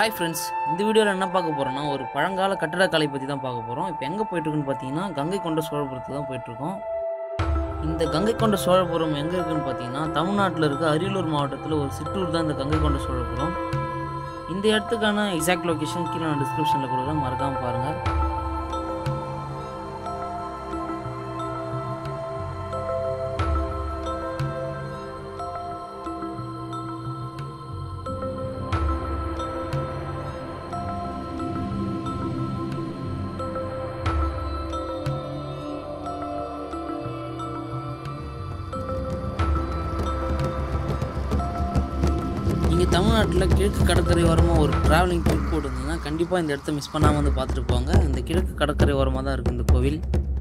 hi friends இந்த வீடியோவில் என்ன பார்க்க போகிறோம்னா ஒரு பழங்கால கட்டடக்கலை பற்றி தான் பார்க்க போகிறோம் இப்போ எங்கே போயிட்டுருக்குன்னு பார்த்தீங்கன்னா கங்கை கொண்ட சோழபுரத்து தான் போயிட்டுருக்கோம் இந்த கங்கை கொண்ட சோழபுரம் எங்கே இருக்குன்னு பார்த்தீங்கன்னா தமிழ்நாட்டில் இருக்க அரியலூர் மாவட்டத்தில் ஒரு சிற்றூர் தான் இந்த கங்கை கொண்ட சோழபுரம் இந்த இடத்துக்கான எக்ஸாக்ட் லொக்கேஷன் கீழே நான் டிஸ்கிரிப்ஷனில் கொடுக்குறேன் மறக்காமல் பாருங்கள் நீங்கள் தமிழ்நாட்டில் கிழக்கு கடற்கரை ஓரமாக ஒரு ட்ராவலிங் ட்ரிப் போட்டிருந்தீங்கன்னா கண்டிப்பாக இந்த இடத்த மிஸ் பண்ணாமல் வந்து பார்த்துட்டு போங்க இந்த கிழக்கு கடற்கரை ஓரமாக தான் இருக்குது இந்த கோவில்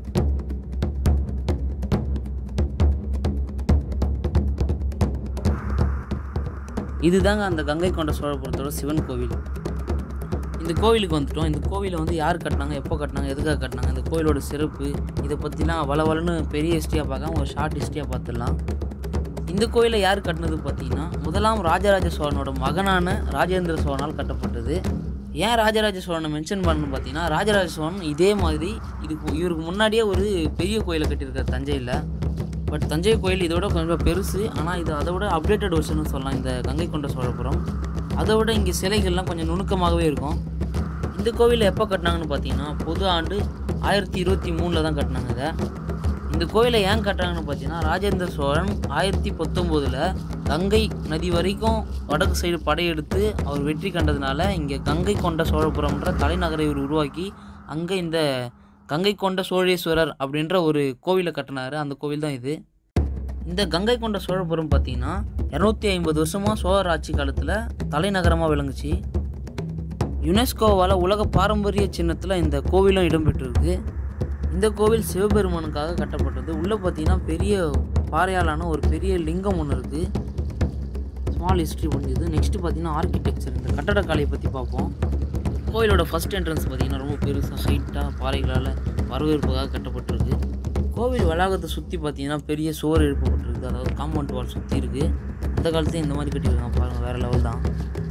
இதுதாங்க அந்த கங்கை கொண்ட சோழபுரத்தோட சிவன் கோவில் இந்த கோவிலுக்கு வந்துட்டோம் இந்த கோவிலை வந்து யார் கட்டினாங்க எப்போ கட்டினாங்க எதுக்காக கட்டினாங்க இந்த கோவிலோட சிறப்பு இதை பற்றிலாம் வளவலன்னு பெரிய ஹிஸ்ட்ரியாக பார்க்காம ஒரு ஷார்ட் ஹிஸ்ட்ரியாக பார்த்துடலாம் இந்த கோயிலை யார் கட்டினது பார்த்தீங்கன்னா முதலாம் ராஜராஜ சோழனோட மகனான ராஜேந்திர சோழனால் கட்டப்பட்டது ஏன் ராஜராஜ சோழனை மென்ஷன் பண்ணணும் பார்த்தீங்கன்னா ராஜராஜ சோழன் இதே மாதிரி இதுக்கு இவருக்கு முன்னாடியே ஒரு பெரிய கோயிலை கட்டியிருக்காரு தஞ்சையில் பட் தஞ்சை கோயில் இதோட கொஞ்சம் பெருசு ஆனால் இது அதை விட அப்டேட்டட் வருஷன்னு சொல்லலாம் இந்த கங்கை கொண்ட சோழபுரம் அதை விட இங்கே சிலைகள்லாம் கொஞ்சம் நுணுக்கமாகவே இருக்கும் இந்த கோவிலை எப்போ கட்டினாங்கன்னு பார்த்தீங்கன்னா பொது ஆண்டு ஆயிரத்தி இருபத்தி மூணில் தான் கட்டினாங்க இதை இந்த கோயிலை ஏன் கட்டுறாங்கன்னு பார்த்தீங்கன்னா ராஜேந்திர சோழன் ஆயிரத்தி பத்தொம்போதில் கங்கை நதி வரைக்கும் வடக்கு சைடு படையெடுத்து அவர் வெற்றி கண்டதுனால இங்கே கங்கை கொண்ட சோழபுரம்ன்ற தலைநகரை இவர் உருவாக்கி அங்கே இந்த கங்கை கொண்ட சோழேஸ்வரர் அப்படின்ற ஒரு கோவிலை கட்டினாரு அந்த கோவில் தான் இது இந்த கங்கை கொண்ட சோழபுரம் பார்த்தீங்கன்னா இரநூத்தி ஐம்பது வருஷமாக சோழர் ஆட்சி காலத்தில் தலைநகரமாக விளங்குச்சு யுனெஸ்கோவால் உலக பாரம்பரிய சின்னத்தில் இந்த கோவிலும் இடம்பெற்றிருக்கு இந்த கோவில் சிவபெருமானுக்காக கட்டப்பட்டது உள்ளே பார்த்தீங்கன்னா பெரிய பாறையாலான ஒரு பெரிய லிங்கம் ஒன்று இருக்குது ஸ்மால் ஹிஸ்ட்ரி முடிஞ்சது நெக்ஸ்ட்டு பார்த்தீங்கன்னா ஆர்கிடெக்சர் இந்த கட்டடக்கலையை பற்றி பார்ப்போம் கோவிலோட ஃபஸ்ட் என்ட்ரன்ஸ் பார்த்தீங்கன்னா ரொம்ப பெருசாக ஹைட்டாக பாறைகளால் வரவேற்புக்காக கட்டப்பட்டிருக்கு கோவில் வளாகத்தை சுற்றி பார்த்தீங்கன்னா பெரிய சுவர் எழுப்பப்பட்டிருக்கு அதாவது காம்பவுண்ட் வால் சுற்றி இருக்குது அந்த காலத்தையும் இந்த மாதிரி கட்டியிருக்காங்க பாருங்கள் வேறு லெவல் தான்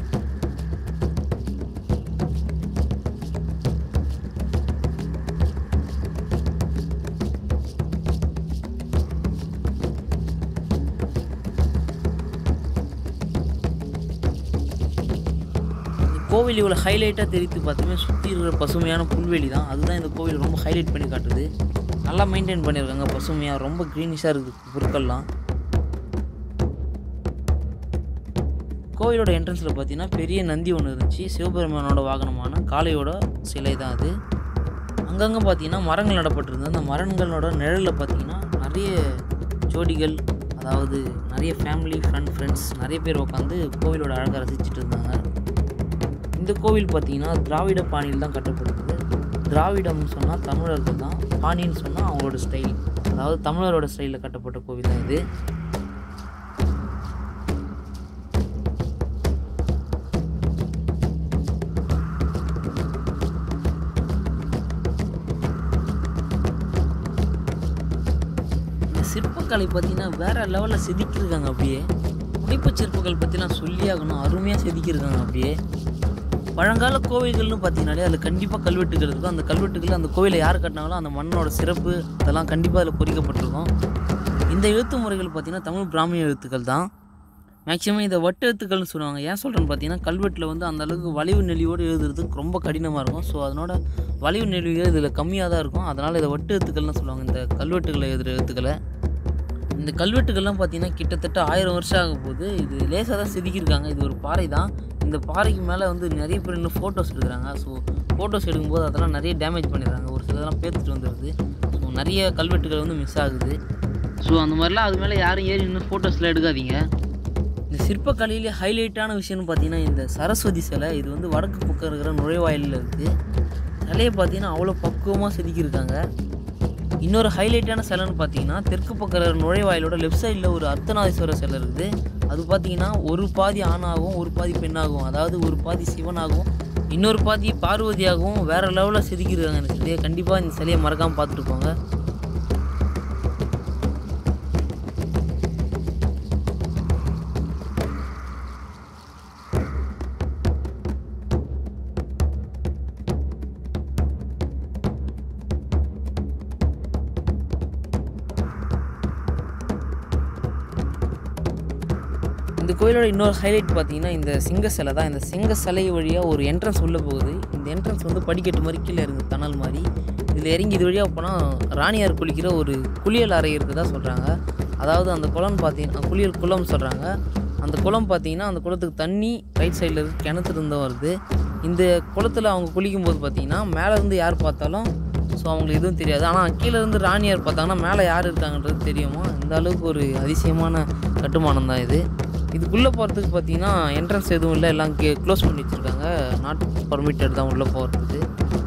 இந்த கோவில் இவ்வளோ ஹைலைட்டாக தெரிவித்து பார்த்தீங்கன்னா சுற்றி இருக்கிற பசுமையான புல்வெளி தான் அதுதான் இந்த கோவில் ரொம்ப ஹைலைட் பண்ணி காட்டுது நல்லா மெயின்டைன் பண்ணியிருக்காங்க பசுமையாக ரொம்ப க்ரீனிஷாக இருக்குது பொருட்கள்லாம் கோவிலோட என்ட்ரன்ஸில் பார்த்தீங்கன்னா பெரிய நந்தி ஒன்று இருந்துச்சு சிவபெருமானோட வாகனமான காளையோட சிலை தான் அது அங்கங்கே பார்த்தீங்கன்னா மரங்கள் நடப்பட்டிருந்தது அந்த மரங்களோட நிழலில் பார்த்தீங்கன்னா நிறைய ஜோடிகள் அதாவது நிறைய ஃபேமிலி ஃப்ரெண்ட் ஃப்ரெண்ட்ஸ் நிறைய பேர் உட்காந்து கோவிலோட அழகை ரசிச்சுட்டு இருந்தாங்க இந்த கோவில் பார்த்தீங்கன்னா திராவிட பாணியில் தான் கட்டப்படுது திராவிடம்னு சொன்னால் தமிழர்கள் தான் பாணின்னு சொன்னால் அவங்களோட ஸ்டைல் அதாவது தமிழரோட ஸ்டைலில் கட்டப்பட்ட கோவில் தான் இது இந்த சிற்பக்கலை பார்த்தீங்கன்னா வேற லெவலில் செதுக்கியிருக்காங்க அப்படியே புடைப்புச் சிற்பங்கள் பற்றிலாம் சொல்லியாகணும் அருமையாக செதுக்கியிருக்காங்க அப்படியே பழங்கால கோவில்கள்னு பார்த்தீங்கன்னாலே அதில் கண்டிப்பாக கல்வெட்டுகள் இருக்கும் அந்த கல்வெட்டுகள் அந்த கோவிலை யார் கட்டினாங்களோ அந்த மண்ணோட சிறப்பு அதெல்லாம் கண்டிப்பாக அதில் பொறிக்கப்பட்டிருக்கும் இந்த எழுத்து முறைகள் பார்த்தீங்கன்னா தமிழ் பிராமிய எழுத்துக்கள் தான் மேக்ஸிமம் இதை வட்டு எழுத்துக்கள்னு சொல்லுவாங்க ஏன் சொல்கிறேன்னு பார்த்தீங்கன்னா கல்வெட்டில் வந்து அந்த அளவுக்கு வளைவு நெளிவோடு எழுதுறதுக்கு ரொம்ப கடினமாக இருக்கும் ஸோ அதனோட வளைவு நெளிவுகள் இதில் கம்மியாக தான் இருக்கும் அதனால் இதை வட்டு எழுத்துக்கள்னு சொல்லுவாங்க இந்த கல்வெட்டுகளை எழுதுகிற எழுத்துக்களை இந்த கல்வெட்டுகள்லாம் பார்த்தீங்கன்னா கிட்டத்தட்ட ஆயிரம் வருஷம் ஆக போகுது இது லேசாக தான் செதுக்கியிருக்காங்க இது ஒரு பாறை தான் இந்த பாறைக்கு மேலே வந்து நிறைய பேர் இன்னும் ஃபோட்டோஸ் எடுக்கிறாங்க ஸோ ஃபோட்டோஸ் எடுக்கும்போது அதெல்லாம் நிறைய டேமேஜ் பண்ணிடுறாங்க ஒரு சிலதெல்லாம் பேத்துட்டு வந்துடுது ஸோ நிறைய கல்வெட்டுகள் வந்து மிஸ் ஆகுது ஸோ அந்த மாதிரிலாம் அது மேலே யாரும் ஏறி இன்னும் ஃபோட்டோஸ்லாம் எடுக்காதீங்க இந்த சிற்பக்கலையிலே ஹைலைட்டான விஷயம்னு பார்த்தீங்கன்னா இந்த சரஸ்வதி சிலை இது வந்து வடக்கு பக்கம் இருக்கிற நுழைவாயிலில் இருக்குது சிலையை பார்த்தீங்கன்னா அவ்வளோ பக்குவமாக செதுக்கியிருக்காங்க இன்னொரு ஹைலைட்டான சிலைன்னு பார்த்தீங்கன்னா தெற்கு பக்கம் இருக்கிற நுழைவாயிலோட லெஃப்ட் சைடில் ஒரு அர்த்தநாதீஸ்வரர் சிலை இருக்குது அது பார்த்தீங்கன்னா ஒரு பாதி ஆணாகவும் ஒரு பாதி பெண்ணாகவும் அதாவது ஒரு பாதி சிவனாகவும் இன்னொரு பாதி பார்வதியாகவும் வேறு லெவலில் செதுக்கியிருக்காங்க இந்த சிலையை கண்டிப்பாக இந்த சிலையை மறக்காமல் பார்த்துட்டு போங்க இந்த கோயிலோட இன்னொரு ஹைலைட் பார்த்தீங்கன்னா இந்த சிங்க சிலை தான் இந்த சிங்க சிலை வழியாக ஒரு என்ட்ரன்ஸ் உள்ளே போகுது இந்த என்ட்ரன்ஸ் வந்து படிக்கட்டு மாதிரி கீழே இருக்குது டனல் மாதிரி இதில் இறங்கி இது வழியாக போனால் ராணியார் குளிக்கிற ஒரு குளியல் அறை இருக்குதா சொல்கிறாங்க அதாவது அந்த குளம் பார்த்தீங்கன்னா குளியல் குளம் சொல்கிறாங்க அந்த குளம் பார்த்தீங்கன்னா அந்த குளத்துக்கு தண்ணி ரைட் சைடில் இருக்கு கிணத்துல இருந்து வருது இந்த குளத்தில் அவங்க குளிக்கும்போது பார்த்தீங்கன்னா மேலே இருந்து யார் பார்த்தாலும் ஸோ அவங்களுக்கு எதுவும் தெரியாது ஆனால் கீழே இருந்து ராணியார் பார்த்தாங்கன்னா மேலே யார் இருக்காங்கன்றது தெரியுமா இந்த அளவுக்கு ஒரு அதிசயமான கட்டுமானம் தான் இது இதுக்குள்ளே போகிறதுக்கு பார்த்தீங்கன்னா என்ட்ரன்ஸ் எதுவும் இல்லை எல்லாம் கே க்ளோஸ் பண்ணி வச்சுருக்காங்க நாட் பர்மிட்டட் தான் உள்ளே போகிறதுக்கு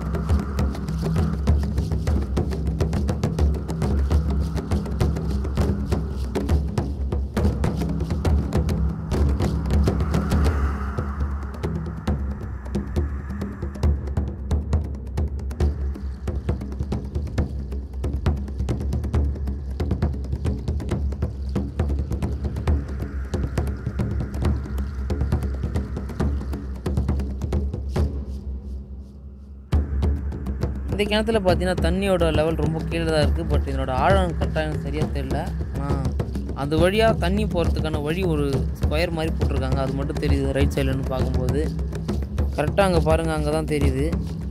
இந்த கிணத்துல பார்த்தீங்கன்னா தண்ணியோட லெவல் ரொம்ப கீழே தான் இருக்குது பட் இதனோட ஆழம் கரெக்டாக எனக்கு சரியாக தெரியல ஆனால் அந்த வழியாக தண்ணி போகிறதுக்கான வழி ஒரு ஸ்கொயர் மாதிரி போட்டிருக்காங்க அது மட்டும் தெரியுது ரைட் சைட்லன்னு பார்க்கும்போது கரெக்டாக அங்கே பாருங்கள் அங்கே தான் தெரியுது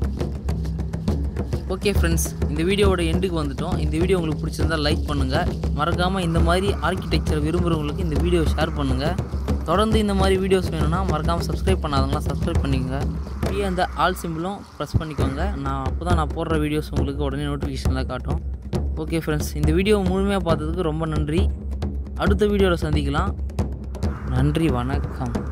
ஓகே ஃப்ரெண்ட்ஸ் இந்த வீடியோவோட எண்டுக்கு வந்துட்டோம் இந்த வீடியோ உங்களுக்கு பிடிச்சிருந்தா லைக் பண்ணுங்கள் மறக்காமல் இந்த மாதிரி ஆர்கிடெக்சர் விரும்புகிறவங்களுக்கு இந்த வீடியோ ஷேர் பண்ணுங்கள் தொடர்ந்து இந்த மாதிரி வீடியோஸ் வேணும்னா மறக்காமல் சப்ஸ்கிரைப் பண்ணாதவங்களாம் சப்ஸ்கிரைப் பண்ணிக்கோங்க அப்படியே அந்த ஆல் சிம்பிளும் ப்ரெஸ் பண்ணிக்கோங்க நான் அப்போ தான் நான் போடுற வீடியோஸ் உங்களுக்கு உடனே நோட்டிஃபிகேஷனில் காட்டும் ஓகே ஃப்ரெண்ட்ஸ் இந்த வீடியோ முழுமையாக பார்த்ததுக்கு ரொம்ப நன்றி அடுத்த வீடியோவில் சந்திக்கலாம் நன்றி வணக்கம்